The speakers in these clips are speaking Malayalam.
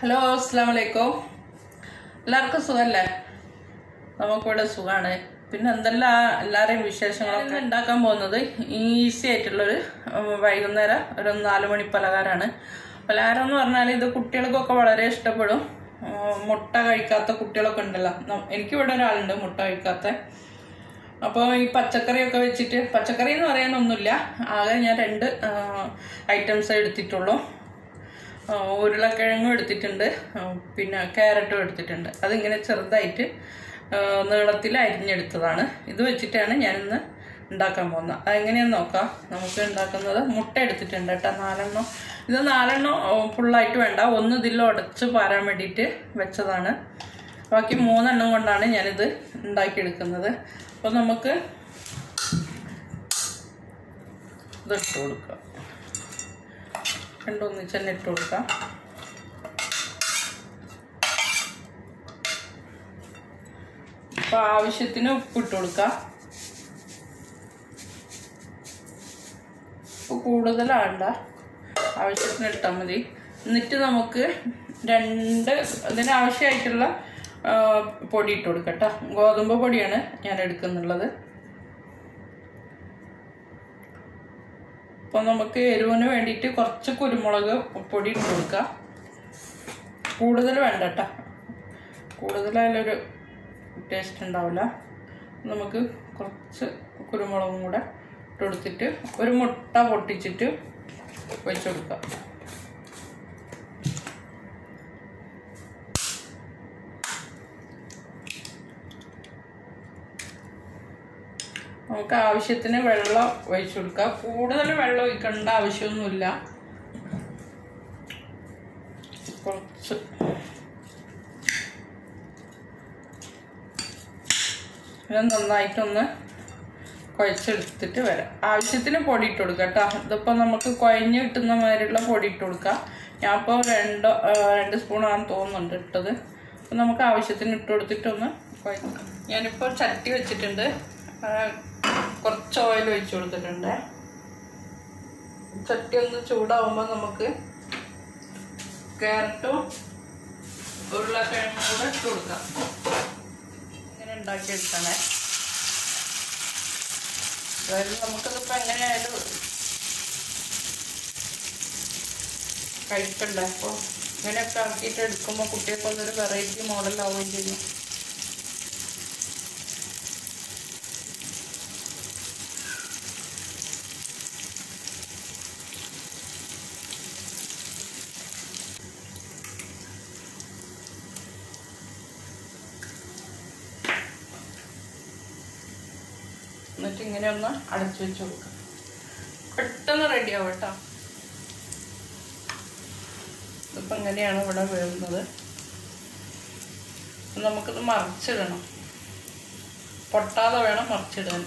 ഹലോ അസ്സാം വലൈക്കും എല്ലാവർക്കും സുഖമല്ലേ നമുക്കിവിടെ സുഖമാണ് പിന്നെ എന്തെല്ലാം എല്ലാവരെയും വിശേഷങ്ങളൊക്കെ ഉണ്ടാക്കാൻ പോകുന്നത് ഈസി ആയിട്ടുള്ളൊരു ഉം, വൈകുന്നേരം ഒരു നാല് മണി പലഹാരമാണ് പലഹാരം എന്ന് പറഞ്ഞാൽ ഇത് കുട്ടികൾക്കൊക്കെ വളരെ ഇഷ്ടപ്പെടും ഉം, മുട്ട കഴിക്കാത്ത കുട്ടികളൊക്കെ ഉണ്ടല്ലോ നം- എനിക്കിവിടെ ഒരാളുണ്ട് മുട്ട കഴിക്കാത്ത അപ്പോൾ ഈ പച്ചക്കറിയൊക്കെ വെച്ചിട്ട് പച്ചക്കറി എന്ന് പറയാനൊന്നുമില്ല ആകെ ഞാൻ രണ്ട് ഐറ്റംസ് എടുത്തിട്ടുള്ളൂ ആ, ഉരുളക്കിഴങ്ങും എടുത്തിട്ടുണ്ട് ആ, പിന്നെ ക്യാരറ്റും എടുത്തിട്ടുണ്ട് അതിങ്ങനെ ചെറുതായിട്ട് ആ, നീളത്തിൽ അരിഞ്ഞെടുത്തതാണ് ഇത് വെച്ചിട്ടാണ് ഞാനിന്ന് ഉണ്ടാക്കാൻ പോകുന്നത് അതെങ്ങനെയാന്ന് നോക്കാം നമുക്ക് ഉണ്ടാക്കുന്നത് മുട്ട എടുത്തിട്ടുണ്ട് കേട്ടോ നാലെണ്ണം ഇത് നാലെണ്ണം ആ, ഫുള്ളായിട്ട് വേണ്ട ഒന്ന് ഇതിൽ ഉടച്ച് പാരാൻ വേണ്ടിയിട്ട് വെച്ചതാണ് ബാക്കി മൂന്നെണ്ണം കൊണ്ടാണ് ഞാനിത് ഉണ്ടാക്കിയെടുക്കുന്നത് അപ്പോൾ നമുക്ക് ഇതിട്ട് കൊടുക്കാം രണ്ടൊന്നിച്ച് തന്നെ ഇട്ട് കൊടുക്കാം അപ്പൊ ആവശ്യത്തിന് ഉപ്പ് ഇട്ട് കൊടുക്കാം ഉപ്പ് കൂടുതലാണ്ട ആവശ്യത്തിന് ഇട്ടാൽ മതി എന്നിട്ട് നമുക്ക് രണ്ട് ഇതിന് ആവശ്യമായിട്ടുള്ള ആ, പൊടി ഇട്ട് കൊടുക്കാം കേട്ടോ ഗോതമ്പ് പൊടിയാണ് ഞാൻ എടുക്കുന്നുള്ളത് അപ്പോൾ നമുക്ക് എരിവിന് വേണ്ടിയിട്ട് കുറച്ച് കുരുമുളക് പൊടി ഇട്ട് കൊടുക്കാം കൂടുതൽ വേണ്ട കേട്ടോ കൂടുതലായാലൊരു ടേസ്റ്റ് ഉണ്ടാവില്ല നമുക്ക് കുറച്ച് കുരുമുളകും കൂടെ ഇട്ട് കൊടുത്തിട്ട് ഒരു മുട്ട പൊട്ടിച്ചിട്ട് വെച്ച് കൊടുക്കാം നമുക്ക് ആവശ്യത്തിന് വെള്ളം ഒഴിച്ചു കൊടുക്കാം കൂടുതൽ വെള്ളം ഒഴിക്കേണ്ട ആവശ്യമൊന്നുമില്ല കുറച്ച് ഇത് നന്നായിട്ടൊന്ന് കുഴച്ചെടുത്തിട്ട് വരാം ആവശ്യത്തിന് പൊടി ഇട്ട് കൊടുക്കാം കേട്ടോ ഇതിപ്പോൾ നമുക്ക് കുഴഞ്ഞ് കിട്ടുന്ന മാതിരിയുള്ള പൊടി ഇട്ട് കൊടുക്കാം ഞാൻ ഇപ്പോൾ രണ്ട് ആ, രണ്ട് സ്പൂണാണെന്ന് തോന്നുന്നുണ്ട് ഇട്ടത് അപ്പം നമുക്ക് ആവശ്യത്തിന് ഇട്ട് കൊടുത്തിട്ടൊന്ന് കുഴക്കാം ഞാനിപ്പോൾ ചട്ടി വെച്ചിട്ടുണ്ട് ആ, കുറച്ച് ഓയിൽ ഒഴിച്ചു കൊടുത്തിട്ടുണ്ട് ചട്ടി ഒന്ന് ചൂടാവുമ്പോൾ നമുക്ക് ക്യാരറ്റും ഉരുളക്കിഴങ്ങും കൂടെ ഇട്ട് കൊടുക്കാം ഇങ്ങനെ ഉണ്ടാക്കിയെടുക്കണേ അതായത് നമുക്കതിപ്പോൾ എങ്ങനെയായാലും കഴിക്കണ്ടേ അപ്പോൾ ഇങ്ങനെയൊക്കെ ആക്കിയിട്ട് എടുക്കുമ്പോൾ കുട്ടികൾക്ക് അതൊരു വെറൈറ്റി മോഡലാവുകയും ചെയ്യും എന്നിട്ട് ഇങ്ങനെ ഒന്ന് അടച്ചു വെച്ച് കൊടുക്കാം പെട്ടെന്ന് റെഡി ആവും കേട്ടോ ഇതിപ്പോൾ ഇങ്ങനെയാണ് ഇവിടെ വേവുന്നത് അപ്പൊ നമുക്കിത് മറിച്ചിടണം പൊട്ടാതെ വേണം മറിച്ചിടാൻ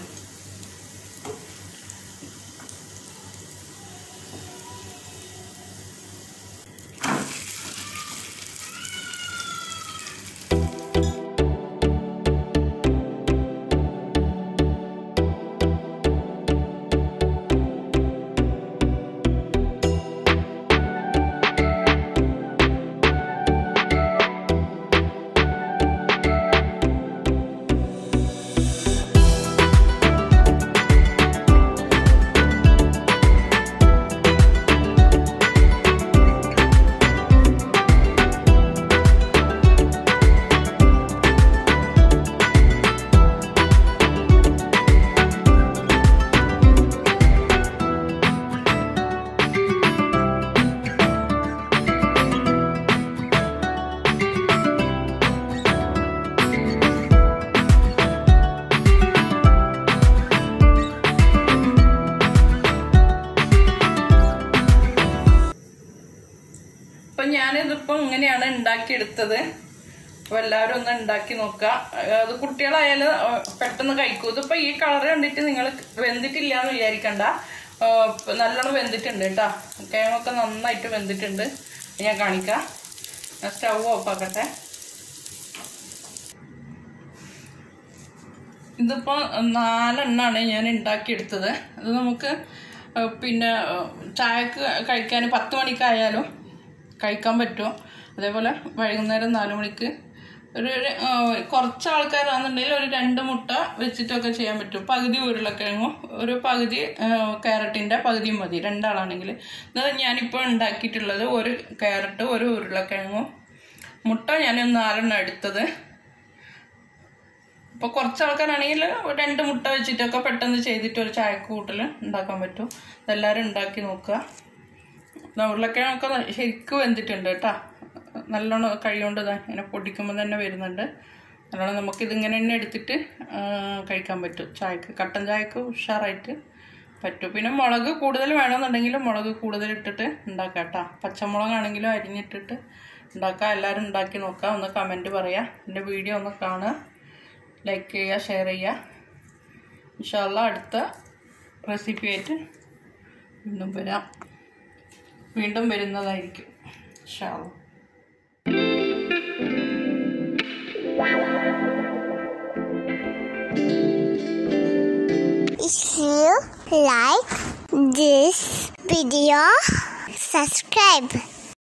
അപ്പൊ ഞാനിതിപ്പോ ഇങ്ങനെയാണ് ഉണ്ടാക്കിയെടുത്തത് അപ്പൊ എല്ലാവരും ഒന്ന് ഉണ്ടാക്കി നോക്കുക അത് കുട്ടികളായാലും ആ, പെട്ടെന്ന് കഴിക്കൂ ഇതിപ്പോ ഈ കളർ കണ്ടിട്ട് നിങ്ങൾ വെന്തിട്ടില്ല എന്ന് വിചാരിക്കണ്ട ആ, ഇപ്പൊ നല്ലോണം വെന്തിട്ടുണ്ട് കേട്ടോ കിഴങ്ങൊക്കെ നന്നായിട്ട് വെന്തിട്ടുണ്ട് ഞാൻ കാണിക്കാം ഞാൻ സ്റ്റൗ ഓഫ് ആക്കട്ടെ ഇതിപ്പോൾ നാലെണ്ണാണ് ഞാൻ ഉണ്ടാക്കിയെടുത്തത് അത് നമുക്ക് ആ, പിന്നെ ആ, ചായക്ക് കഴിക്കാൻ പത്ത് മണിക്കായാലും കഴിക്കാൻ പറ്റും അതേപോലെ വൈകുന്നേരം നാല് മണിക്ക് ഒരു ഒരു, ആ, കുറച്ച് ആൾക്കാരാണെന്നുണ്ടെങ്കിൽ ഒരു രണ്ട് മുട്ട വെച്ചിട്ടൊക്കെ ചെയ്യാൻ പറ്റും പകുതി ഉരുളക്കിഴങ്ങും ഒരു പകുതി ആ, ക്യാരറ്റിൻ്റെ പകുതിയും മതി രണ്ടാളാണെങ്കിൽ എന്നാൽ ഞാനിപ്പോൾ ഉണ്ടാക്കിയിട്ടുള്ളത് ഒരു ക്യാരറ്റ് ഒരു ഉരുളക്കിഴങ്ങും മുട്ട ഞാൻ നാലെണ്ണം എടുത്തത് ഇപ്പോൾ കുറച്ച് ആൾക്കാരാണെങ്കിൽ രണ്ട് മുട്ട വെച്ചിട്ടൊക്കെ പെട്ടെന്ന് ചെയ്തിട്ട് ഒരു ചായക്ക് കൂട്ടൽ ഉണ്ടാക്കാൻ പറ്റും ഇതെല്ലാവരും ഉണ്ടാക്കി നോക്കുക ദാ ഉരുളക്കിഴങ്ങൊക്കെ ന- ശരിക്കും വെന്തിട്ടുണ്ട് കേട്ടോ നല്ലോണം കഴിയുകൊണ്ട് ഇതാ ഇങ്ങനെ പൊടിക്കുമ്പോൾ തന്നെ വരുന്നുണ്ട് നല്ലോണം നമുക്കിതിങ്ങനെ തന്നെ എടുത്തിട്ട് ആ, കഴിക്കാൻ പറ്റും ചായക്ക് കട്ടൻ ചായക്ക് ഉഷാറായിട്ട് പറ്റും പിന്നെ മുളക് കൂടുതൽ വേണമെന്നുണ്ടെങ്കിൽ മുളക് കൂടുതൽ ഇട്ടിട്ട് ഉണ്ടാക്കാം കേട്ടോ പച്ചമുളകാണെങ്കിലും അരിഞ്ഞിട്ടിട്ട് ഉണ്ടാക്കാം എല്ലാവരും ഉണ്ടാക്കി നോക്കാം ഒന്ന് കമൻറ്റ് പറയാം എൻ്റെ വീഡിയോ ഒന്ന് കാണുക ലൈക്ക് ചെയ്യുക ഷെയർ ചെയ്യുക ഇൻഷാല്ല അടുത്ത റെസിപ്പി ആയിട്ട് വീണ്ടും വരാം വീണ്ടും വരുന്നതായിരിക്കും ഇൻഷാല്ല If you like this video, subscribe